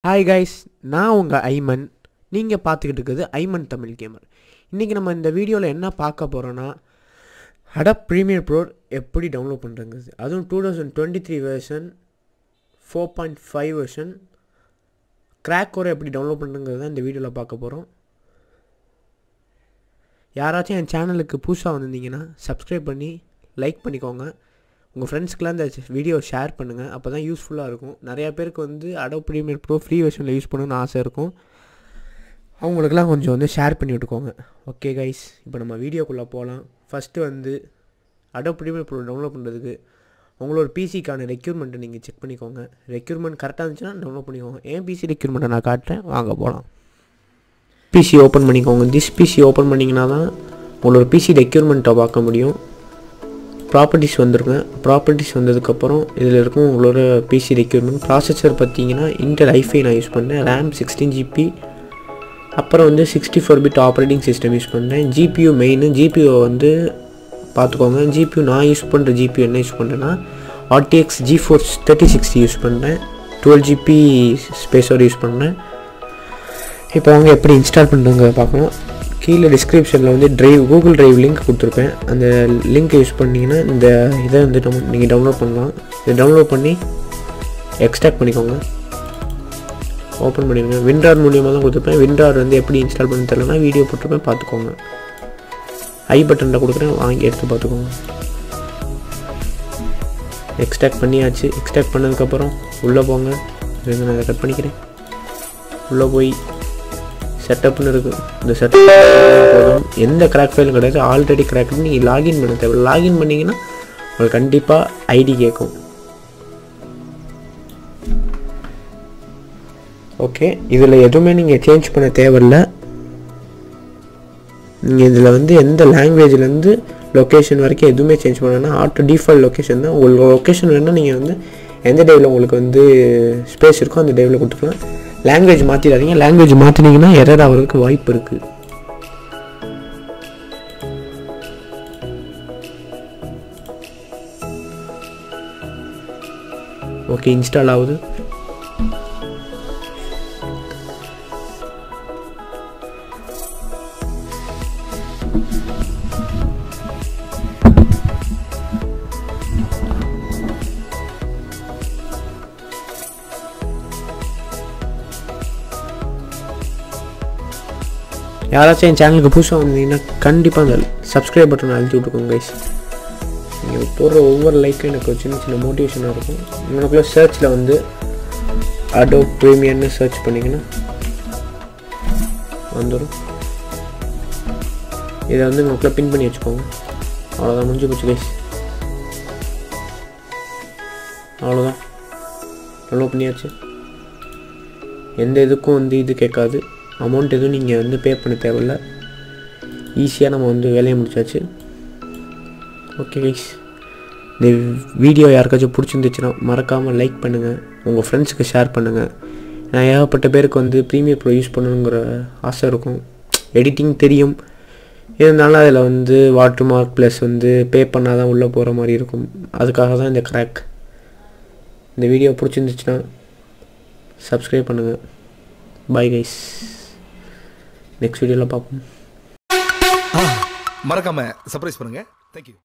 hi guys நான் உங்கள் ஐமன் நீங்கள் பார்த்துக்கிட்டு இருக்கிறது ஐமன் தமிழ் கேமர் இன்றைக்கி நம்ம இந்த வீடியோவில் என்ன பார்க்க போகிறோன்னா அடப் ப்ரீமியர் ப்ரோ எப்படி டவுன்லோட் பண்ணுறங்கிறது அதுவும் two thousand twenty three version four point five version crack கோரை எப்படி டவுன்லோட் பண்ணுறது தான் இந்த வீடியோவில் பார்க்க போகிறோம் யாராச்சும் என் சேனலுக்கு புதுசாக வந்திருந்தீங்கன்னா சப்ஸ்கிரைப் பண்ணி லைக் பண்ணிக்கோங்க உங்கள் ஃப்ரெண்ட்ஸ்க்கெலாம் இந்த வீடியோ ஷேர் பண்ணுங்கள் அப்போ தான் யூஸ்ஃபுல்லாக இருக்கும் நிறையா பேருக்கு வந்து அடோ ப்ரீமியர் ப்ரோ ஃப்ரீ வெர்ஷனில் யூஸ் பண்ணணும்னு ஆசை இருக்கும் அவங்களுக்கெல்லாம் கொஞ்சம் வந்து ஷேர் பண்ணி விட்டுக்கோங்க ஓகே கைஸ் இப்போ நம்ம வீடியோக்குள்ளே போகலாம் ஃபஸ்ட்டு வந்து அடோ ப்ரீமியர் ப்ரோ டவுன்லோட் பண்ணுறதுக்கு உங்களோட பிசிக்கான ரெக்யூர்மெண்ட்டை நீங்கள் செக் பண்ணிக்கோங்க ரெக்யூர்மெண்ட் கரெக்டாக இருந்துச்சுன்னா டவுன்லோட் பண்ணிக்கோங்க என் பிசி ரெக்யூர்மெண்ட்டை நான் காட்டுறேன் வாங்க போகலாம் பிசி ஓப்பன் பண்ணிக்கோங்க திஸ் பிசி ஓப்பன் பண்ணிங்கன்னா தான் உங்களோட பிசி ரெக்யூர்மெண்ட்டை பார்க்க முடியும் ப்ராப்பர்ட்டிஸ் வந்துருங்க ப்ராப்பர்ட்டிஸ் வந்ததுக்கப்புறம் இதில் இருக்கும் உங்களோட பிசி ரெக்யூர்மெண்ட் ப்ராசஸர் பார்த்தீங்கன்னா இன்டெல் ஐஃபை நான் யூஸ் பண்ணேன் ரேம் சிக்ஸ்டீன் ஜிபி அப்புறம் வந்து sixty four bit operating system use பண்ணேன் ஜிபியூ மெயின் ஜிபியூ வந்து பார்த்துக்கோங்க ஜிபியூ நான் யூஸ் பண்ணுற ஜிபியூ என்ன யூஸ் பண்ணுறேன்னா RTX G four thirty sixty use பண்ணுறேன் டுவெல் ஜிபி ஸ்பேஸோடு யூஸ் பண்ணுறேன் இப்போ அவங்க எப்படி இன்ஸ்டால் பண்ணுறங்க பார்க்கலாம் கீழே டிஸ்கிரிப்ஷனில் வந்து ட்ரைவ் கூகுள் ட்ரைவ் லிங்க் கொடுத்துருப்பேன் அந்த லிங்க் யூஸ் பண்ணிங்கன்னா இந்த இதை வந்து நம்ம நீங்கள் டவுன்லோட் பண்ணலாம் இதை டவுன்லோட் பண்ணி எக்ஸ்ட்ராக்ட் பண்ணிக்கோங்க ஓப்பன் பண்ணிடுங்க வின்டார் மூலியமாக தான் கொடுத்துருப்பேன் வின்டார் வந்து எப்படி இன்ஸ்டால் பண்ண தெரியலனா வீடியோ போட்டிருப்பேன் பார்த்துக்கோங்க ஐ பட்டனில் கொடுக்குறேன் வாங்கி எடுத்து பார்த்துக்கோங்க எக்ஸ்ட்ராக்ட் பண்ணியாச்சு எக்ஸ்ட்ராக்ட் பண்ணதுக்கப்புறம் உள்ளே போங்க இருங்க நான் இதை கட் பண்ணிக்கிறேன் உள்ளே போய் செட்டப்னு இருக்குது இந்த செட்டப் போதும் எந்த கிராக் ஃபைலும் கிடையாது ஆல்ரெடி கிராக் நீங்கள் லாகின் பண்ண தேவை லாகின் பண்ணிங்கன்னா உங்களுக்கு கண்டிப்பாக ஐடி கேட்கும் ஓகே இதில் எதுவுமே நீங்கள் சேஞ்ச் பண்ண தேவையில்ல நீங்கள் இதில் வந்து எந்த லாங்குவேஜ்லேருந்து லொக்கேஷன் வரைக்கும் எதுவுமே சேஞ்ச் பண்ணனா ஆட்டோ டிஃபால்ட் லொக்கேஷன் தான் உங்களுக்கு லொக்கேஷன் வேணால் நீங்கள் வந்து எந்த டேவில் உங்களுக்கு வந்து ஸ்பேஸ் இருக்கோ அந்த டேவில் கொடுத்துக்கலாம் லாங்குவேஜ் மாற்றிடாதீங்க லாங்குவேஜ் மாற்றினீங்கன்னா எரர் ஆகிறதுக்கு வாய்ப்பு இருக்குது ஓகே இன்ஸ்டால் ஆகுது யாராச்சும் என் சேனலுக்கு புதுசாக வந்தீங்கன்னா கண்டிப்பாக அந்த சப்ஸ்கிரைப் பட்டன் அழுத்தி விட்டுக்கோங்க கைஸ் நீங்கள் போடுற ஒவ்வொரு லைக்கும் எனக்கு ஒரு சின்ன சின்ன மோட்டிவேஷனாக இருக்கும் உங்களுக்குள்ள சர்ச்சில் வந்து அடோ ப்ரீமியர்னு சர்ச் பண்ணிங்கன்னா வந்துடும் இதை வந்து உங்களுக்குள்ள பின் பண்ணி வச்சுக்கோங்க அவ்வளோதான் முடிஞ்சு போச்சு கைஸ் அவ்வளோதான் டவுன்லோட் பண்ணியாச்சு எந்த இதுக்கும் வந்து இது கேட்காது அமௌண்ட் எதுவும் நீங்கள் வந்து பே பண்ண தேவையில்ல ஈஸியாக நம்ம வந்து வேலையை முடிச்சாச்சு ஓகே கைஸ் இந்த வீடியோ யாருக்காச்சும் பிடிச்சிருந்துச்சுன்னா மறக்காமல் லைக் பண்ணுங்கள் உங்கள் ஃப்ரெண்ட்ஸுக்கு ஷேர் பண்ணுங்கள் நான் ஏகப்பட்ட பேருக்கு வந்து ப்ரீமியர் ப்ரோ யூஸ் பண்ணணுங்கிற ஆசை இருக்கும் எடிட்டிங் தெரியும் இருந்தாலும் அதில் வந்து வாட்டர் மார்க் ப்ளஸ் வந்து பே பண்ணால் தான் உள்ளே போகிற மாதிரி இருக்கும் அதுக்காக தான் இந்த கிராக் இந்த வீடியோ பிடிச்சிருந்துச்சுன்னா சப்ஸ்கிரைப் பண்ணுங்கள் பாய் கைஸ் நெக்ஸ்ட் வீடியோவில் பார்ப்போம் மறக்காம சர்ப்ரைஸ் பண்ணுங்க தேங்க்யூ